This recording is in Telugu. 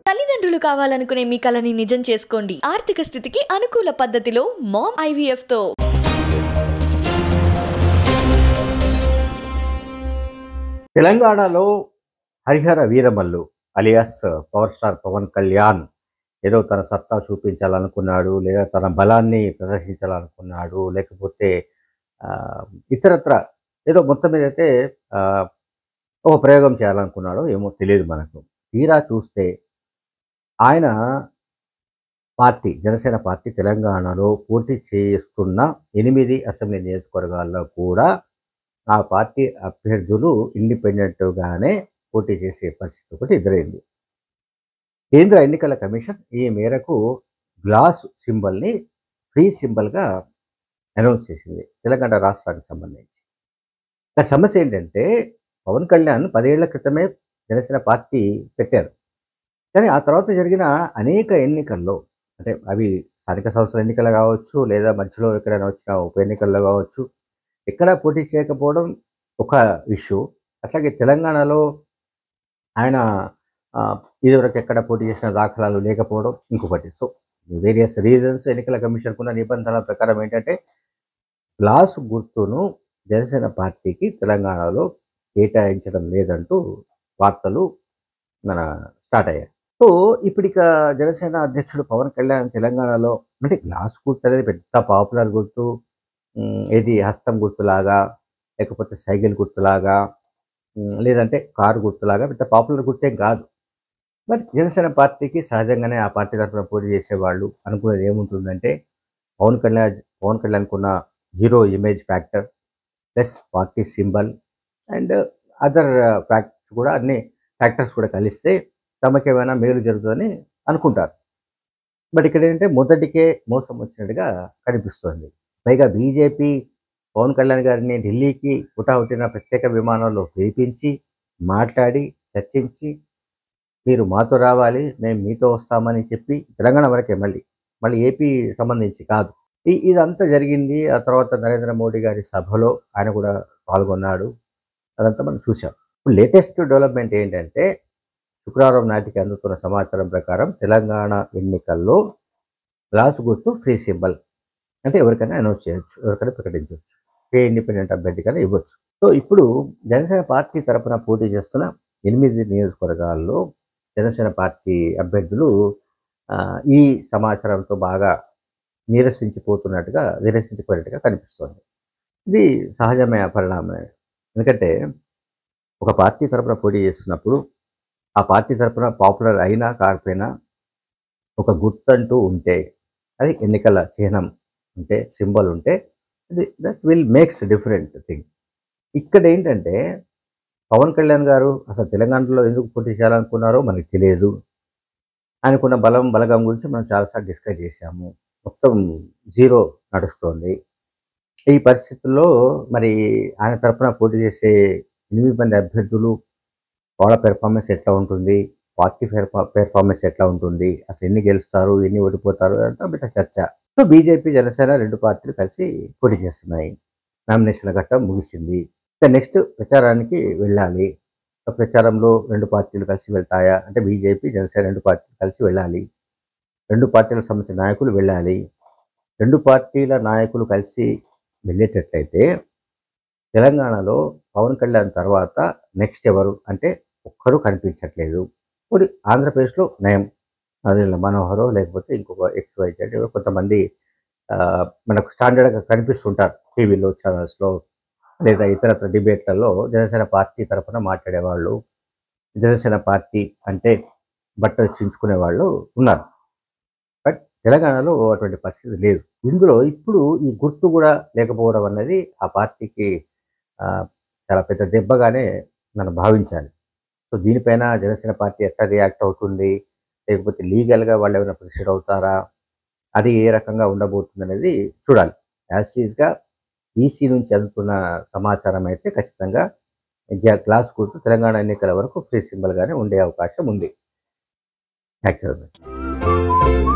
తల్లిదండ్రులు కావాలనుకునే మీ కలని నిజం చేసుకోండి ఆర్థిక స్థితికి అనుకూల పద్ధతిలో మామ్ ఐవీఎఫ్ తో తెలంగాణలో Harihara Veeramallu alias power star Pawan Kalyan ఏదో తన సత్తా చూపించాలనుకున్నాడు లేదా తన బలాన్ని ప్రదర్శించాలనుకున్నాడు లేకపోతే ఆ, ఇతరత్ర ఏదో మొత్తం మీద అయితే ఆ, ఒక ప్రయోగం చేయాలనుకున్నాడో ఏమో తెలియదు మనకు తీరా చూస్తే ఆయన పార్టీ జనసేన పార్టీ తెలంగాణలో పోటీ చేస్తున్న ఎనిమిది అసెంబ్లీ నియోజకవర్గాల్లో కూడా ఆ పార్టీ అభ్యర్థులు ఇండిపెండెంట్గానే పోటీ చేసే పరిస్థితి ఒకటి ఎదురైంది కేంద్ర ఎన్నికల కమిషన్ ఈ మేరకు గ్లాస్ సింబల్ని ఫ్రీ సింబల్గా అనౌన్స్ చేసింది తెలంగాణ రాష్ట్రానికి సంబంధించి ఆ సమస్య ఏంటంటే పవన్ కళ్యాణ్ పదేళ్ల క్రితమే జనసేన పార్టీ పెట్టారు కానీ ఆ తర్వాత జరిగిన అనేక ఎన్నికల్లో అంటే అవి స్థానిక సంస్థల ఎన్నికలు కావచ్చు లేదా మధ్యలో ఎక్కడైనా వచ్చిన ఉప ఎన్నికల్లో కావచ్చు ఎక్కడా పోటీ చేయకపోవడం ఒక ఇష్యూ అట్లాగే తెలంగాణలో ఆయన ఆ, ఇదివరకు ఎక్కడ పోటీ చేసిన దాఖలాలు లేకపోవడం ఇంకొకటి సో వేరియస్ రీజన్స్ ఎన్నికల కమిషన్కు ఉన్న నిబంధనల ప్రకారం ఏంటంటే గ్లాసు గుర్తును జనసేన పార్టీకి తెలంగాణలో కేటాయించడం లేదంటూ వార్తలు మన స్టార్ట్ అయ్యాయి సో ఇప్పుడు ఇక జనసేన అధ్యక్షుడు పవన్ కళ్యాణ్ తెలంగాణలో అంటే గ్లాస్ గుర్తు అనేది పెద్ద పాపులర్ గుర్తు ఉమ్, ఏది హస్తం గుర్తులాగా లేకపోతే సైకిల్ గుర్తులాగా ఉమ్, లేదంటే కారు గుర్తులాగా పెద్ద పాపులర్ గుర్తేం కాదు బట్ జనసేన పార్టీకి సహజంగానే ఆ పార్టీ తరఫున పోటీ చేసేవాళ్ళు అనుకునేది ఏముంటుందంటే పవన్ కళ్యాణ్ పవన్ కళ్యాణ్కున్న hero image factor plus party symbol and other factors కూడా అన్ని ఫ్యాక్టర్స్ కూడా కలిస్తే తమకేమైనా మేలు జరుగుతుందని అనుకుంటారు బట్ ఇక్కడ ఏంటంటే మొదటికే మోసం వచ్చినట్టుగా కనిపిస్తోంది పైగా బీజేపీ పవన్ కళ్యాణ్ గారిని ఢిల్లీకి హుటాహుటిన ప్రత్యేక విమానంలో పిలిపించి మాట్లాడి చర్చించి మీరు మాతో రావాలి మేము మీతో వస్తామని చెప్పి తెలంగాణ వరకే మళ్ళీ మళ్ళీ ఏపీ సంబంధించి కాదు ఈ ఇదంతా జరిగింది ఆ తర్వాత నరేంద్ర మోడీ గారి సభలో ఆయన కూడా పాల్గొన్నాడు అదంతా మనం చూసాం ఇప్పుడు లేటెస్ట్ డెవలప్మెంట్ ఏంటంటే శుక్రవారం నాటికి అందుతున్న సమాచారం ప్రకారం తెలంగాణ ఎన్నికల్లో గ్లాసు గుర్తు ఫ్రీ సింబల్ అంటే ఎవరికైనా అనౌన్స్ చేయొచ్చు ఎవరికైనా ప్రకటించవచ్చు ఏ ఇండిపెండెంట్ అభ్యర్థికైనా ఇవ్వచ్చు సో ఇప్పుడు జనసేన పార్టీ తరపున పోటీ చేస్తున్న ఎనిమిది నియోజకవర్గాల్లో జనసేన పార్టీ అభ్యర్థులు ఆ, ఈ సమాచారంతో బాగా నీరసించిపోతున్నట్టుగా నిరసించిపోయినట్టుగా కనిపిస్తోంది ఇది సహజమైన పరిణామమే ఎందుకంటే ఒక పార్టీ తరపున పోటీ చేస్తున్నప్పుడు ఆ పార్టీ తరపున పాపులర్ అయినా కాకపోయినా ఒక గుర్తంటూ ఉంటే అది ఎన్నికల చిహ్నం ఉంటే సింబల్ ఉంటే అది that will makes different thing ఇక్కడ ఏంటంటే పవన్ కళ్యాణ్ గారు అసలు తెలంగాణలో ఎందుకు పోటీ చేయాలనుకున్నారో మనకి తెలియదు ఆయనకున్న బలం బలగం గురించి మనం చాలాసార్లు డిస్కస్ చేశాము మొత్తం జీరో నడుస్తోంది ఈ పరిస్థితుల్లో మరి ఆయన తరపున పోటీ చేసే ఎనిమిది మంది అభ్యర్థులు వాళ్ళ పెర్ఫార్మెన్స్ ఎట్లా ఉంటుంది పార్టీ పెర్ఫార్మెన్స్ ఎట్లా ఉంటుంది అసలు ఎన్ని గెలుస్తారు ఎన్ని ఓడిపోతారు అంతా బిడ్డ చర్చ సో బీజేపీ జనసేన రెండు పార్టీలు కలిసి పోటీ చేస్తున్నాయి నామినేషన్ల ఘట్టం ముగిసింది ఇక నెక్స్ట్ ప్రచారానికి వెళ్ళాలి ఆ ప్రచారంలో రెండు పార్టీలు కలిసి వెళ్తాయా అంటే బీజేపీ జనసేన రెండు పార్టీలు కలిసి వెళ్ళాలి రెండు పార్టీలకు సంబంధించిన నాయకులు వెళ్ళాలి రెండు పార్టీల నాయకులు కలిసి వెళ్ళేటట్లయితే తెలంగాణలో పవన్ కళ్యాణ్ తర్వాత నెక్స్ట్ ఎవరు అంటే ఒక్కరూ కనిపించట్లేదు మరి ఆంధ్రప్రదేశ్లో నయం అనిల్ మనోహరో లేకపోతే ఇంకొక ఎక్స్ వైజెడ్ కొంతమంది ఆ, మనకు స్టాండర్డ్గా కనిపిస్తుంటారు టీవీలో ఛానల్స్లో లేదా ఇతరత్ర డిబేట్లలో జనసేన పార్టీ తరఫున మాట్లాడేవాళ్ళు జనసేన పార్టీ అంటే బట్టలు చించుకునే వాళ్ళు ఉన్నారు బట్ తెలంగాణలో అటువంటి పరిస్థితి లేదు ఇందులో ఇప్పుడు ఈ గుర్తు కూడా లేకపోవడం అనేది ఆ పార్టీకి ఆ, చాలా పెద్ద దెబ్బగానే మనం భావించాలి సో దీనిపైన జనసేన పార్టీ ఎట్లా రియాక్ట్ అవుతుంది లేకపోతే లీగల్గా వాళ్ళు ఏమైనా ప్రొసీడ్ అవుతారా అది ఏ రకంగా ఉండబోతుంది అనేది చూడాలి యాజ్ ఈజ్గా ఈసీ నుంచి అందుతున్న సమాచారం అయితే ఖచ్చితంగా గ్యా- గ్లాస్ గుర్తు తెలంగాణ ఎన్నికల వరకు ఫ్రీ సింబల్గానే ఉండే అవకాశం ఉంది థ్యాంక్ యూ